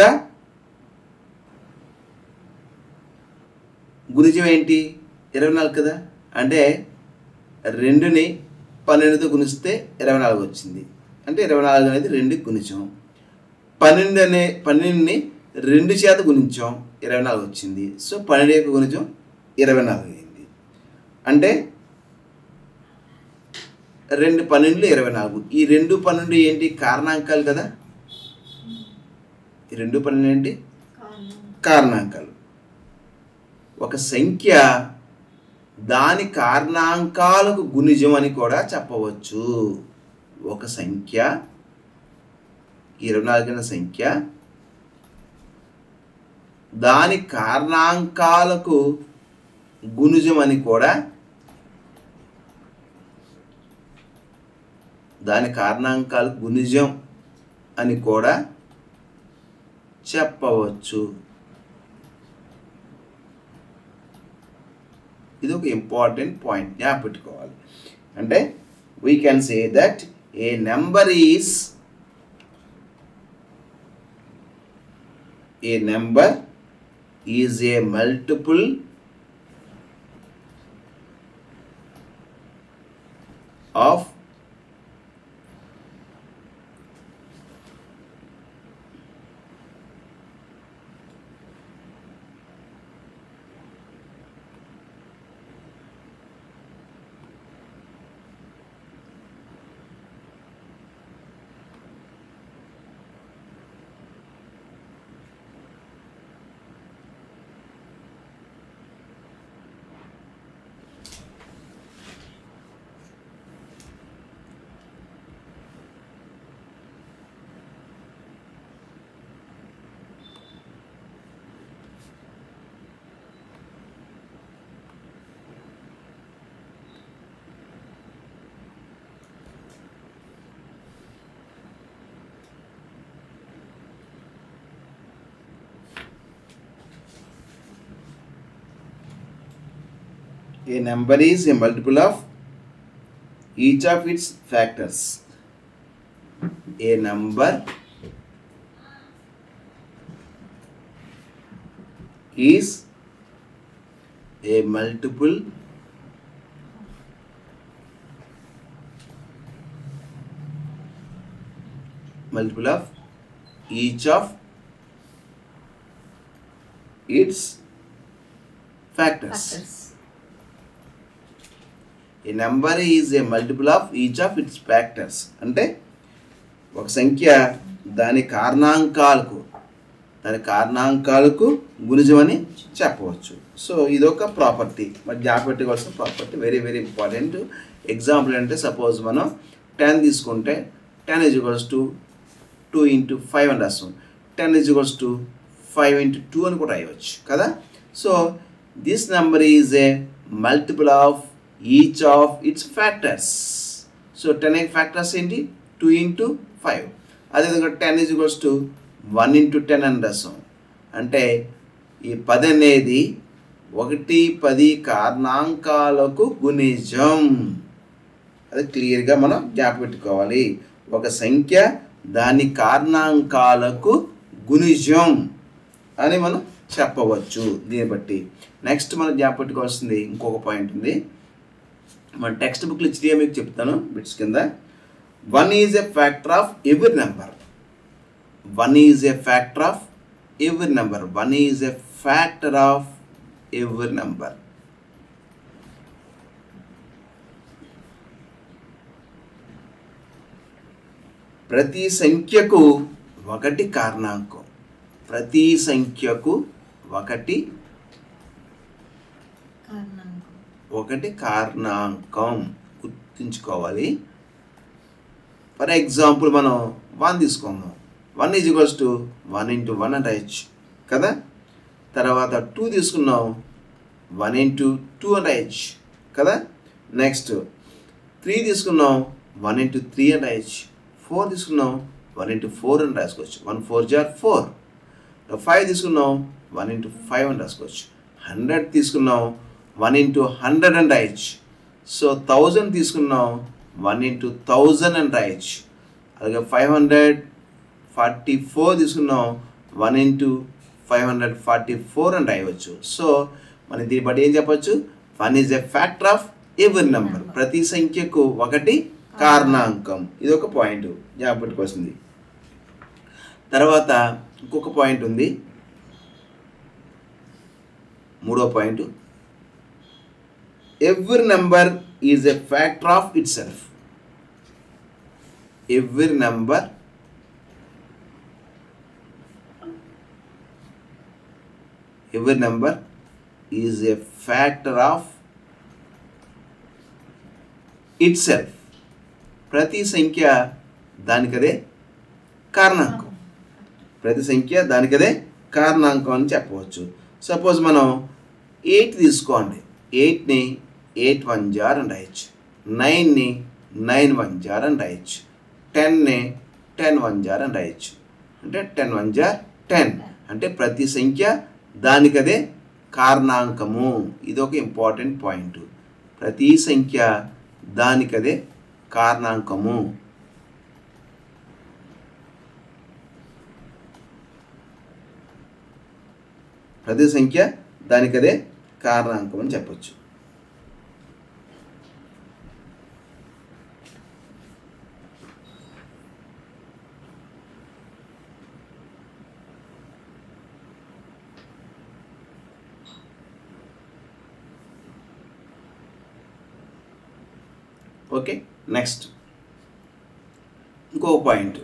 గుణిజం ఏంటి ఇరవై నాలుగు కదా అంటే రెండుని పన్నెండుతో గుణిస్తే ఇరవై నాలుగు వచ్చింది అంటే ఇరవై నాలుగు అనేది రెండుకి గుణించాం పన్నెండు అనే పన్నెండుని రెండు చేత గుణించాం ఇరవై నాలుగు వచ్చింది సో పన్నెండు యొక్క గుణించం ఇరవై నాలుగు అయింది అంటే రెండు పన్నెండులు ఇరవై నాలుగు ఈ రెండు పన్నెండు ఏంటి కారణాంకాలు కదా ఈ రెండు పన్నెండు ఏంటి కారణం కారణాంకాలు ఒక సంఖ్య దాని కారణాంకాలకు గుణిజం అని కూడా చెప్పవచ్చు ఒక సంఖ్య ఇరవై నాలుగైన సంఖ్య దాని కారణాంకాలకు గుణిజం అని కూడా దాని కారణాంకాలకు గుణిజం అని కూడా చెప్పవచ్చు ఇది ఒక ఇంపార్టెంట్ పాయింట్ జ్ఞాపెట్టుకోవాలి అంటే we can say that a number is a number is a multiple of A number is a multiple of each of its factors. A number is a multiple multiple of each of its factors. Factors. A number is a multiple of each of its factors అంటే ఒక సంఖ్య దాని కారణాంకాలకు దాని కారణాంకాలకు గుణిజమని చెప్పవచ్చు so ఇదొక property మరి జ్ఞాపపెట్టుకోవాల్సిన property very very important example అంటే సపోజ్ మనం టెన్ తీసుకుంటే ten is equals to two into five అని రాస్తాం ten is equals to five into two అని కూడా రాయవచ్చు కదా so this number is a multiple of each of its factors so ten factors ఏంటి టూ ఇంటూ ఫైవ్ అదేవిధంగా ten is equals to one into ten అని రాస్తాం అంటే ఈ పది అనేది ఒకటి పది కారణాంకాలకు గుణిజం అది క్లియర్గా మనం జ్ఞాపపెట్టుకోవాలి ఒక సంఖ్య దాని కారణాంకాలకు గుణిజం అని మనం చెప్పవచ్చు దీన్ని బట్టి నెక్స్ట్ మనం జ్ఞాపపెట్టుకోవాల్సింది ఇంకొక పాయింట్ ఉంది మన టెక్స్ట్ బుక్లు ఇచ్చి మీకు చెప్తాను బిట్స్ కింద one is a factor of every number one is a factor of every number one is a factor of every number ప్రతి సంఖ్యకు ఒకటి కారణాంకం ప్రతి సంఖ్యకు ఒకటి కారణాంకం ఒకటి కారణాంకం గుర్తుంచుకోవాలి ఫర్ ఎగ్జాంపుల్ మనం వన్ తీసుకుందాం one is equals to one into one అని రాయొచ్చు కదా తర్వాత టూ తీసుకున్నాం వన్ ఇంటూ టూ అని రాయొచ్చు కదా నెక్స్ట్ త్రీ తీసుకున్నాం వన్ ఇంటూ త్రీ అని రాయొచ్చు ఫోర్ తీసుకున్నాం వన్ ఇంటూ ఫోర్ అని రాసుకోవచ్చు వన్ ఫోర్ జార్ ఫోర్ ఫైవ్ తీసుకున్నాం వన్ ఇంటూ ఫైవ్ అని రాసుకోవచ్చు హండ్రెడ్ తీసుకున్నాం వన్ ఇంటూ హండ్రెడ్ అని రాయొచ్చు సో థౌజండ్ తీసుకున్నాం వన్ ఇంటూ థౌజండ్ అని రాయొచ్చు అలాగే ఫైవ్ హండ్రెడ్ ఫార్టీ ఫోర్ తీసుకున్నాం one into five hundred forty four అని రాయవచ్చు సో మనం దీన్ని బట్టి ఏం చెప్పొచ్చు one is a factor of every number ప్రతి సంఖ్యకు ఒకటి కారణాంకం ఇది ఒక పాయింట్ జ్ఞాపపెట్టుకోవాల్సింది తర్వాత ఇంకొక పాయింట్ ఉంది మూడో point every number is a factor of itself every number every number is a factor of itself ప్రతి సంఖ్య దానికదే కారణాంకం ప్రతి సంఖ్య దానికదే కారణాంకం అని చెప్పవచ్చు సపోజ్ మనం ఎయిట్ తీసుకోండి ఎయిట్ని ఎయిట్ వన్ జార్ అని రాయొచ్చు నైన్ని నైన్ వన్ జార్ అని రాయొచ్చు టెన్ని టెన్ వన్ జార్ అని రాయొచ్చు అంటే టెన్ వన్ జార్ టెన్ అంటే ప్రతి సంఖ్య దానికదే కారణాంకము ఇది ఒక ఇంపార్టెంట్ పాయింట్ ప్రతి సంఖ్య దానికదే కారణాంకము ప్రతి సంఖ్య దానికదే కారణాంకం అని చెప్పొచ్చు ఓకే నెక్స్ట్ ఇంకో point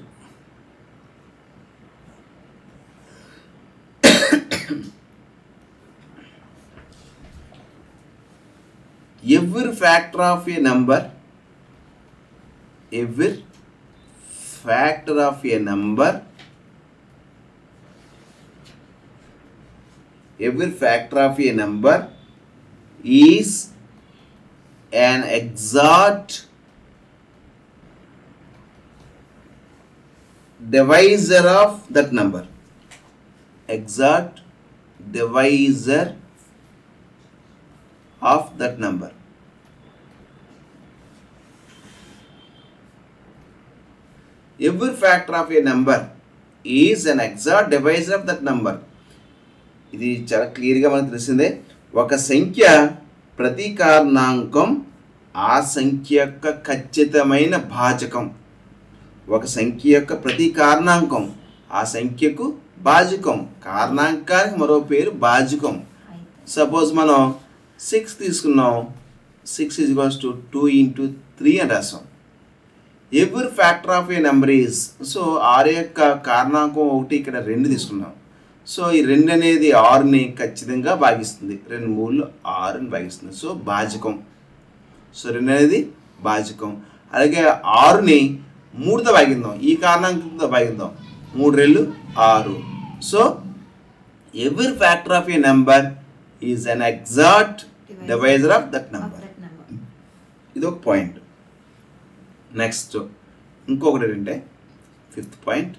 every factor of a number every factor of a number every factor of a number is an exact divisor of that number exact divisor of that number. Every factor of a number is an exact divisor of that number. ఇది చాలా క్లియర్గా మనకు తెలిసిందే ఒక సంఖ్య ప్రతి కారణాంకం ఆ సంఖ్య యొక్క ఖచ్చితమైన భాజకం ఒక సంఖ్య యొక్క ప్రతి కారణాంకం ఆ సంఖ్యకు భాజకం కారణాంకానికి మరో పేరు భాజకం అయితే సపోజ్ మనం సిక్స్ తీసుకున్నాం six is equals to two into three అని రాసాం every factor of a number is so ఆరు యొక్క కారణాంకం ఒకటి ఇక్కడ రెండు తీసుకున్నాం సో ఈ రెండు అనేది ఆరుని ఖచ్చితంగా భాగిస్తుంది రెండు మూడు ఆరుని భాగిస్తుంది సో భాజకం సో రెండు అనేది భాజకం అలాగే ఆరుని మూడుతో భాగిద్దాం ఈ కారణాంకంతో భాగిద్దాం మూడు రెళ్ళు ఆరు so every factor of a number is an exact divisor of that of number that number. ఇది ఒక పాయింట్ నెక్స్ట్ ఇంకొకటి ఏంటంటే ఫిఫ్త్ పాయింట్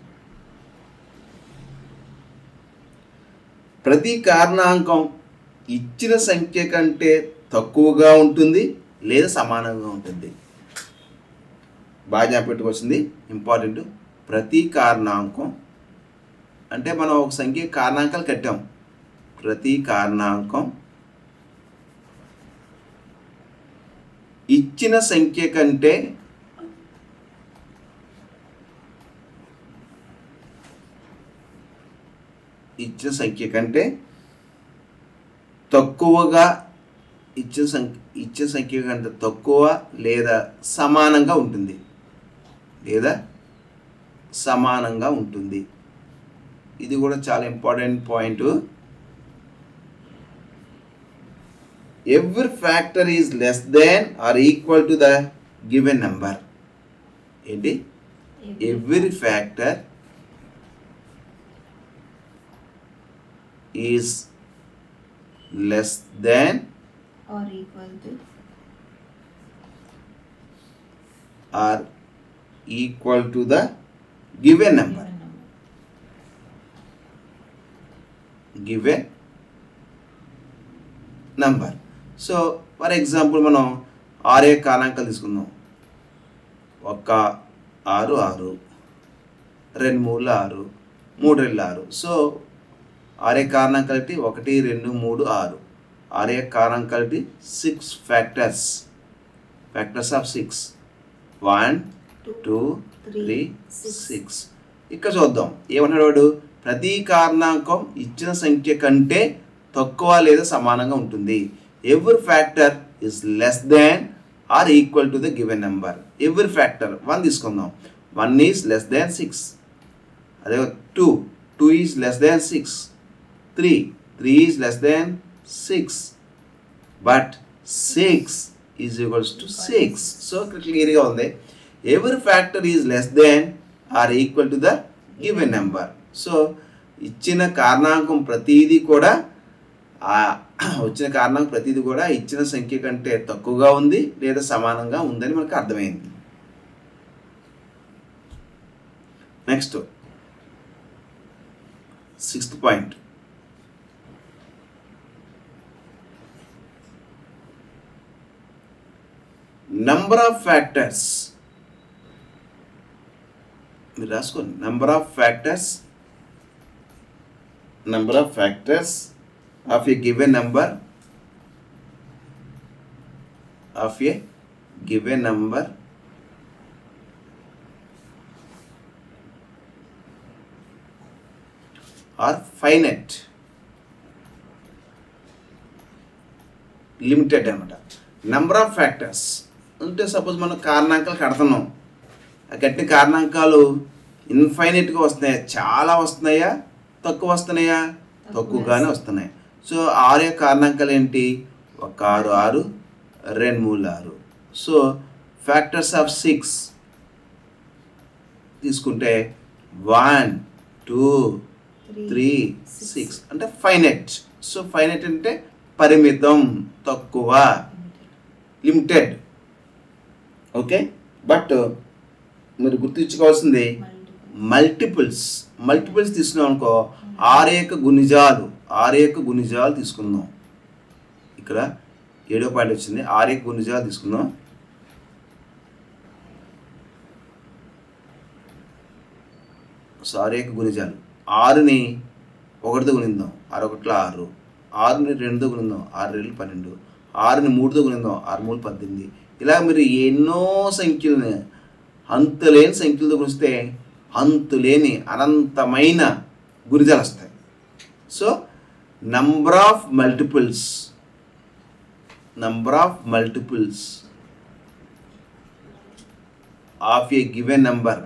ప్రతి కారణాంకం ఇచ్చిన సంఖ్య కంటే తక్కువగా ఉంటుంది లేదా సమానంగా ఉంటుంది బాగా జ్ఞాపెట్టుకొచ్చింది ఇంపార్టెంట్ ప్రతి కారణాంకం అంటే మనం ఒక సంఖ్య కారణాంకాలు కట్టాం ప్రతి కారణాంకం ఇచ్చిన సంఖ్య కంటే ఇచ్చిన సంఖ్య కంటే తక్కువగా ఇచ్చిన సంఖ్య ఇచ్చిన సంఖ్య కంటే తక్కువ లేదా సమానంగా ఉంటుంది లేదా సమానంగా ఉంటుంది ఇది కూడా చాలా important point every factor is less than or equal to the given number ఏంటి every factor is less than or equal to or equal to the given number given number. Given number so for example మనం ఆరే కాలాంకాలు తీసుకుందాం ఒక ఆరు ఆరు రెండు మూడు ఆరు మూడు రెండు ఆరు సో ఆరే కారణాంకాలటి ఒకటి రెండు మూడు ఆరు ఆరే కారణాంకాలటి six factors factors of six one two three six ఇక్కడ చూద్దాం ఏమన్నాడు వాడు ప్రతి కారణాంకం ఇచ్చిన సంఖ్య కంటే తక్కువ లేదా సమానంగా ఉంటుంది every factor is less than or equal to the given number every factor one తీసుకుందాం one is less than six అదే two two is less than six three three is less than six but six is equals to six so ఇక్కడ క్లియర్గా ఉంది every factor is less than or equal to the given number so ఇచ్చిన కారణాంకం ప్రతిదీ కూడా ఆ వచ్చిన కారణాంకం ప్రతిదీ కూడా ఇచ్చిన సంఖ్య కంటే తక్కువగా ఉంది లేదా సమానంగా ఉందని మనకు అర్థమైంది next sixth point number of factors మీరు రాసుకోండి number of factors number of factors of a given number of a given number are finite limited అనమాట నెంబర్ ఆఫ్ ఫ్యాక్టర్స్ అంటే సపోజ్ మనం కారణాంకాలు కడుతున్నాం ఆ కట్టిన కారణాంకాలు ఇన్ఫైనైట్గా వస్తున్నాయా చాలా వస్తున్నాయా తక్కువ వస్తున్నాయా తక్కువగానే వస్తున్నాయి సో ఆరు యొక్క కారణాంకాలు ఏంటి ఒక ఆరు ఆరు రెండు మూడు ఆరు సో ఫ్యాక్టర్స్ ఆఫ్ సిక్స్ తీసుకుంటే వన్ టూ త్రీ సిక్స్ అంటే ఫైనెట్ సో ఫైనెట్ అంటే పరిమితం తక్కువ లిమిటెడ్ ఓకే బట్ మీరు గుర్తుంచుకోవాల్సింది మల్టిపుల్స్ మల్టిపుల్స్ తీసుకున్నాం అనుకో ఆరు యొక్క గుణిజాలు ఆరు యొక్క గుణిజాలు తీసుకుందాం ఇక్కడ ఏడో పాయింట్ వచ్చింది ఆరు యొక్క గుణిజాలు తీసుకుందాం సో ఆరు యొక్క గుణిజాలు ఆరుని ఒకటితో గుణిద్దాం ఆరు ఒకటిలో ఆరు ఆరుని రెండుతో గుణిద్దాం ఆరు రెండు పన్నెండు ఆరుని మూడుతో గుణిద్దాం ఆరు మూడు పద్దెనిమిది ఇలా మీరు ఎన్నో సంఖ్యలని అంతులేని సంఖ్యలతో గుణిస్తే అంతులేని అనంతమైన గుణిజాలు వస్తాయి so number of multiples number of multiples of a given number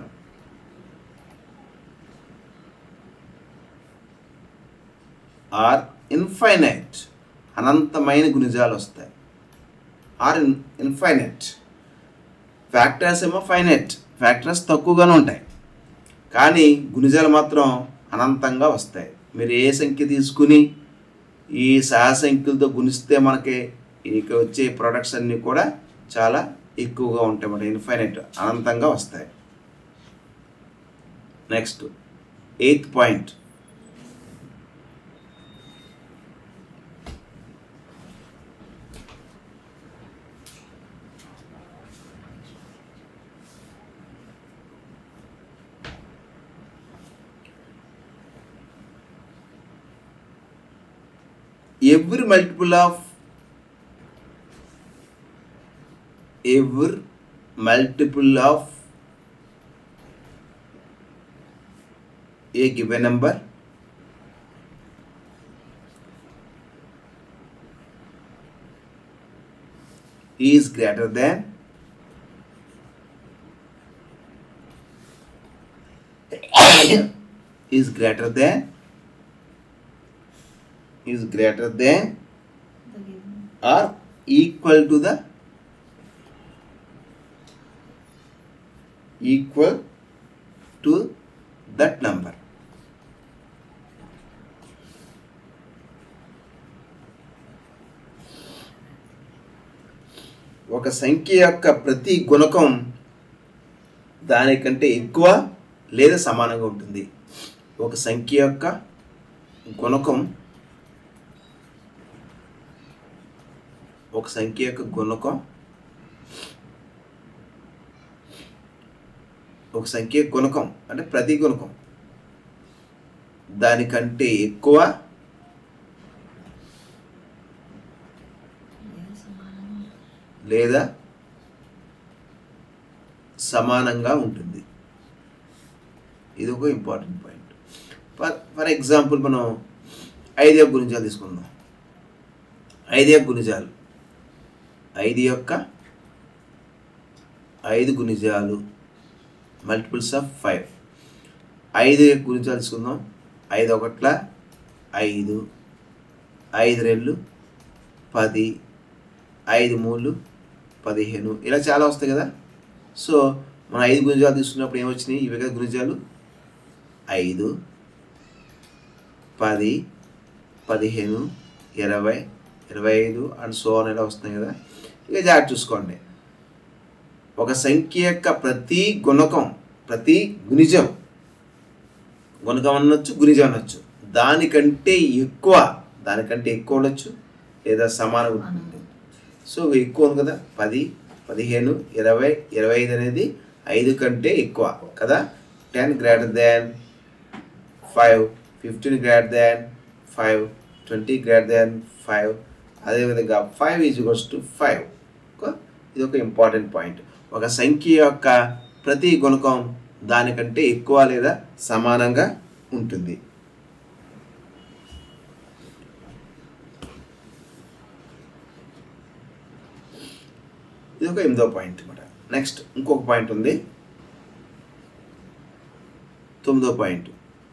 are infinite అనంతమైన గుణిజాలు వస్తాయి ఆర్ ఇన్ ఇన్ఫైనైట్ ఫ్యాక్టర్స్ ఏమో ఫైనైట్ ఫ్యాక్టర్స్ తక్కువగానే ఉంటాయి కానీ గుణిజాలు మాత్రం అనంతంగా వస్తాయి మీరు ఏ సంఖ్య తీసుకుని ఈ సహ సంఖ్యలతో గుణిస్తే మనకి ఇక వచ్చే ప్రొడక్ట్స్ అన్నీ కూడా చాలా ఎక్కువగా ఉంటాయి అన్నమాట ఇన్ఫైనైట్ అనంతంగా వస్తాయి next eighth point every multiple of every multiple of a given number is greater than is greater than is greater than or equal to the equal to that number ఒక సంఖ్య యొక్క ప్రతి గుణకం దానికంటే ఎక్కువ లేదా సమానంగా ఉంటుంది ఒక సంఖ్య యొక్క గుణకం ఒక సంఖ్య యొక్క గుణకం ఒక సంఖ్య గుణకం అంటే ప్రతి గుణకం దానికంటే ఎక్కువ లేదా సమానంగా ఉంటుంది ఇది ఒక important point for for example మనం ఐదు యొక్క గుణిజాలు తీసుకుందాం ఐదు యొక్క గుణిజాలు ఐదు యొక్క ఐదు గుణిజాలు మల్టిపుల్స్ ఆఫ్ ఫైవ్ ఐదు యొక్క గుణిజాలు తీసుకుందాం ఐదు ఒకట్ల ఐదు ఐదు రెండు పది ఐదు మూడు పదిహేను ఇలా చాలా వస్తాయి కదా సో మనం ఐదు గుణిజాలు తీసుకున్నప్పుడు ఏమొచ్చినాయి ఇవి కదా గుణిజాలు ఐదు పది పదిహేను ఇరవై ఇరవై ఐదు అండ్ సో అని ఇలా వస్తున్నాయి కదా ఇక జాగ్రత్త చూసుకోండి ఒక సంఖ్య యొక్క ప్రతి గుణకం ప్రతి గుణిజం గుణకం అనొచ్చు గుణిజం అనొచ్చు దానికంటే ఎక్కువ దానికంటే ఎక్కువ ఉండొచ్చు లేదా సమానం ఉంటుంది సో ఎక్కువ ఉంది కదా పది పదిహేను ఇరవై ఇరవై ఐదు అనేది ఐదు కంటే ఎక్కువ కదా ten greater than five fifteen greater than five twenty greater than five అదేవిధంగా five is equals to five ఇది ఒక ఇంపార్టెంట్ పాయింట్ ఒక సంఖ్య యొక్క ప్రతి గుణకం దానికంటే ఎక్కువ లేదా సమానంగా ఉంటుంది ఇది ఒక ఎనిమిదో పాయింట్ అనమాట నెక్స్ట్ ఇంకొక పాయింట్ ఉంది తొమ్మిదో పాయింట్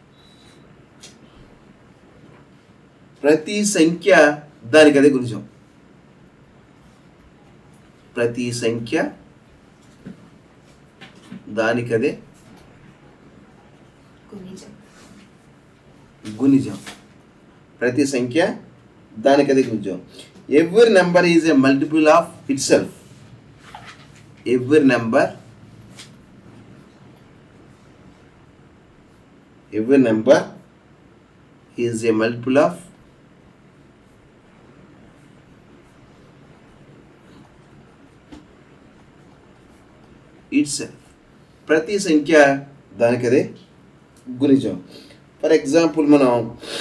ప్రతి సంఖ్య దానికి అదే గుణిజం ప్రతి సంఖ్య దానికదే గుణిజం గుణిజం ప్రతి సంఖ్య దానికదే గుణిజం every number is a multiple of itself every number every number is a multiple of itself ప్రతి సంఖ్య దానికదే గుణిజం ఫర్ ఎగ్జాంపుల్ మనం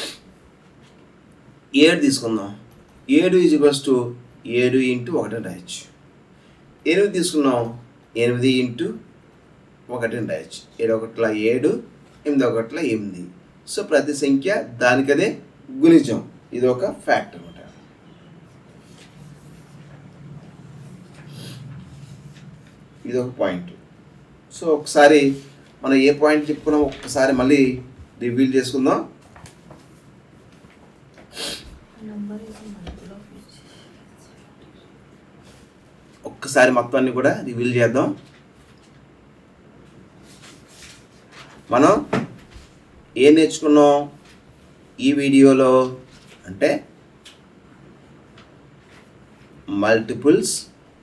ఏడు తీసుకుందాం ఏడు ఈజ్ ఈక్వల్స్ టు ఏడు ఇంటూ ఒకటి రాయొచ్చు ఎనిమిది తీసుకున్నాం ఎనిమిది ఇంటూ ఒకటి రాయొచ్చు ఏడు ఒకట్ల ఏడు ఎనిమిది ఒకట్ల ఎనిమిది సో ప్రతి సంఖ్య దానికదే గుణిజం ఇది ఒక ఫ్యాక్ట్ అనమాట ఇది ఒక పాయింట్ సో ఒకసారి మనం ఏ పాయింట్ చెప్పుకున్నాం ఒక్కసారి మళ్ళీ రివీల్ చేసుకుందాం number is multiple of each ఒక్కసారి మొత్తాన్ని కూడా రివీల్ చేద్దాం మనం ఏం నేర్చుకున్నాం ఈ వీడియోలో అంటే మల్టిపుల్స్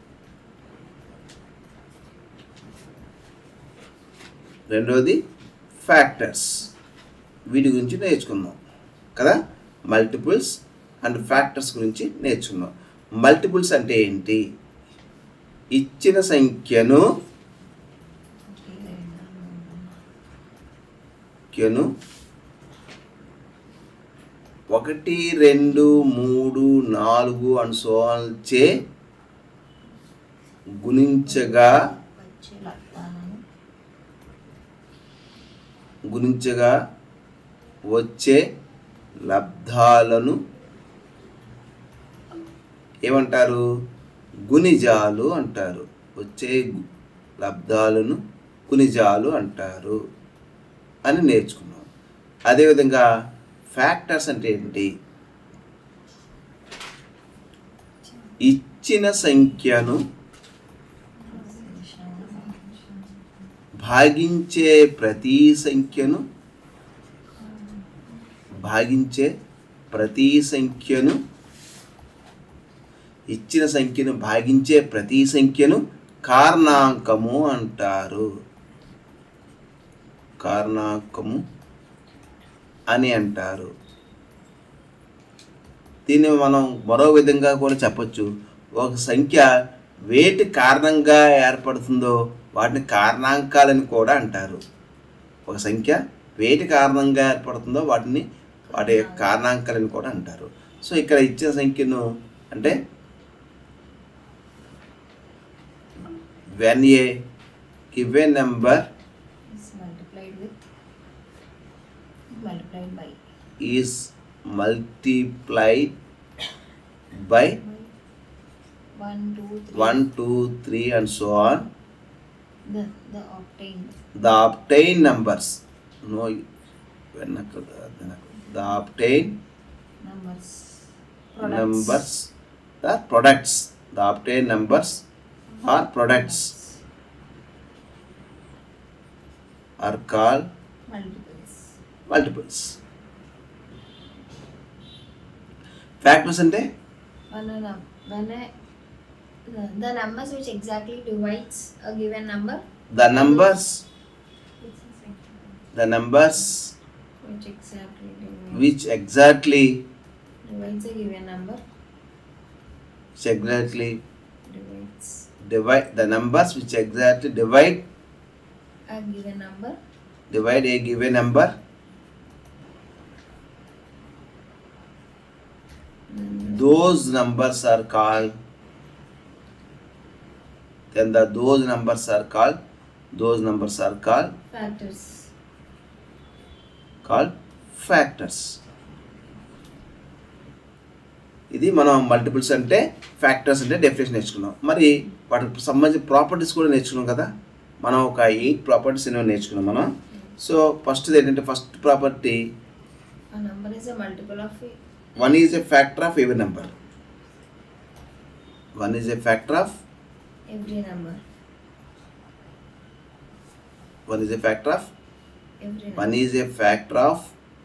రెండవది ఫ్యాక్టర్స్ వీటి గురించి నేర్చుకుందాం కదా మల్టిపుల్స్ అండ్ ఫ్యాక్టర్స్ గురించి నేర్చుకుందాం మల్టిపుల్స్ అంటే ఏంటి ఇచ్చిన సంఖ్యను ఒకటి రెండు మూడు సంఖ్యను ఒకటి రెండు మూడు నాలుగు అండ్ సో చే గుణించగా వచ్చే లబ్ధాలను గుణించగా వచ్చే లబ్ధాలను ఏమంటారు గుణిజాలు అంటారు వచ్చే గు- లబ్ధాలను గుణిజాలు అంటారు అని నేర్చుకున్నాం అదేవిధంగా ఫ్యాక్టర్స్ అంటే ఏంటి ఇచ్చిన సంఖ్యను భాగించే ప్రతి సంఖ్యను భాగించే ప్రతి సంఖ్యను ఇచ్చిన సంఖ్యను భాగించే ప్రతి సంఖ్యను కారణాంకము అంటారు కారణాంకము అని అంటారు దీన్ని మనం మరో విధంగా కూడా చెప్పొచ్చు ఒక సంఖ్య వేటి కారణంగా ఏర్పడుతుందో వాటిని కారణాంకాలని కూడా అంటారు ఒక సంఖ్య వేటి కారణంగా ఏర్పడుతుందో వాటిని వాటి యొక్క కారణాంకాలని కూడా అంటారు సో ఇక్కడ ఇచ్చిన సంఖ్యను అంటే when a given number is multiplied with multiplied by is multiplied by one two three one two three and so on the the obtained the obtained numbers no వెనక the obtained numbers numbers the products the obtained numbers or products are called multiples multiples factors అంటే one a num- when a the, the numbers which exactly divides a given number the numbers the numbers which exactly divides, which exactly divides a given number which exactly divides divide the numbers which exactly divide A given number. divide a given number Then those numbers are called then the those numbers are called those numbers are called factors. called factors ఇది మనం multiples అంటే factors అంటే definition నేర్చుకున్నాం మరి వాటికి సంబంధించిన properties కూడా నేర్చుకున్నాం కదా మనం ఒక ఎయిట్ ప్రాపర్టీస్ అనేవి నేర్చుకున్నాం మనం సో ఫస్ట్ ఏంటంటే first property A number is a multiple of a one is a factor of every number one is a factor of every number. One is a factor of Every number. One is a factor of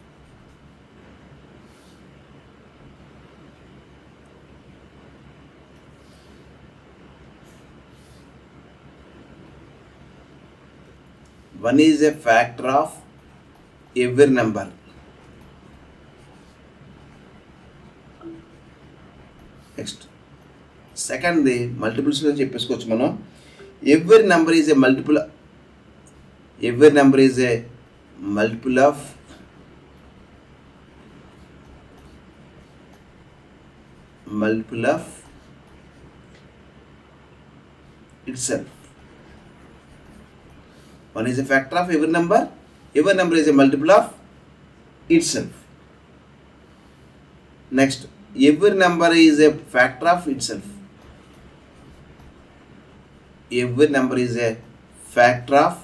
one is a factor of every number next second multiples గురించి చెప్పేసుకోవచ్చు మనం every number is a multiple every number is a multiple of multiple of it self one is a factor of every number every number is a multiple of itself next every number is a factor of itself every number is a factor of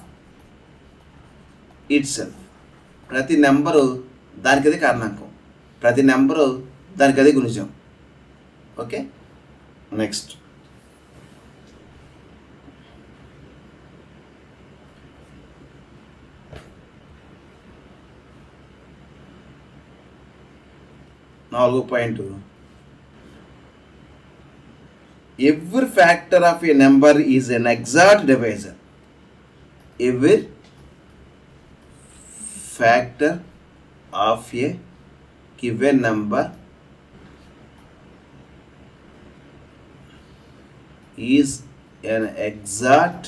itself ప్రతి number దానికి అదే కారణాంకం ప్రతి number దానికి అదే గుణిజం okay next నాలుగో point every factor of a number is an exact divisor every factor of a given number is an exact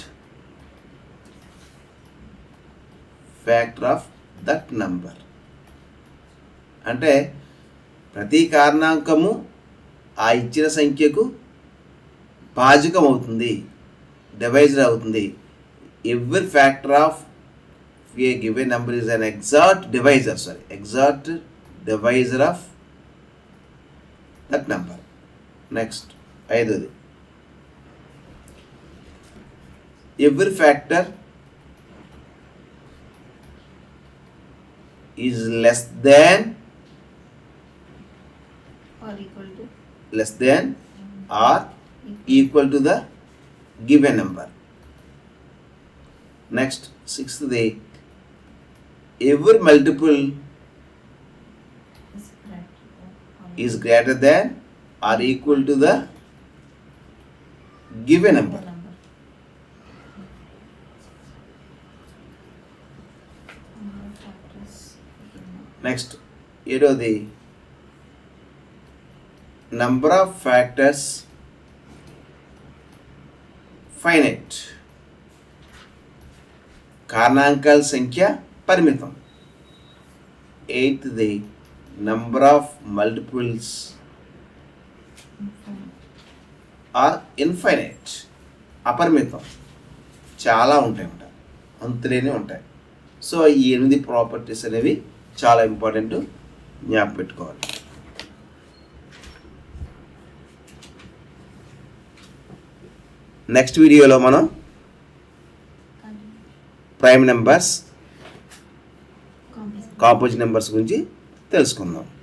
factor of that number అంటే ప్రతి కారణాంకము ఆ ఇచ్చిన సంఖ్యకు భాజకం అవుతుంది డివైజర్ అవుతుంది every factor of a given number is an exact divisor sorry exact divisor of that number next ఐదోది every factor is less than or equal to less than or equal to the given number. Next, sixth the every multiple is correct. Or is greater than or equal to the given number. number. Number of factors. Next, ఏడోది number of factors finite కారణాంకాల సంఖ్య పరిమితం ఎయిత్ది number of multiples are infinite అపరిమితం చాలా ఉంటాయి ఉంటాయి అంతులేని ఉంటాయి సో ఈ ఎనిమిది ప్రాపర్టీస్ అనేవి చాలా ఇంపార్టెంట్ జ్ఞాపకం పెట్టుకోవాలి నెక్స్ట్ వీడియోలో మనం Continue. Prime numbers Complex. Composite numbers గురించి తెలుసుకుందాం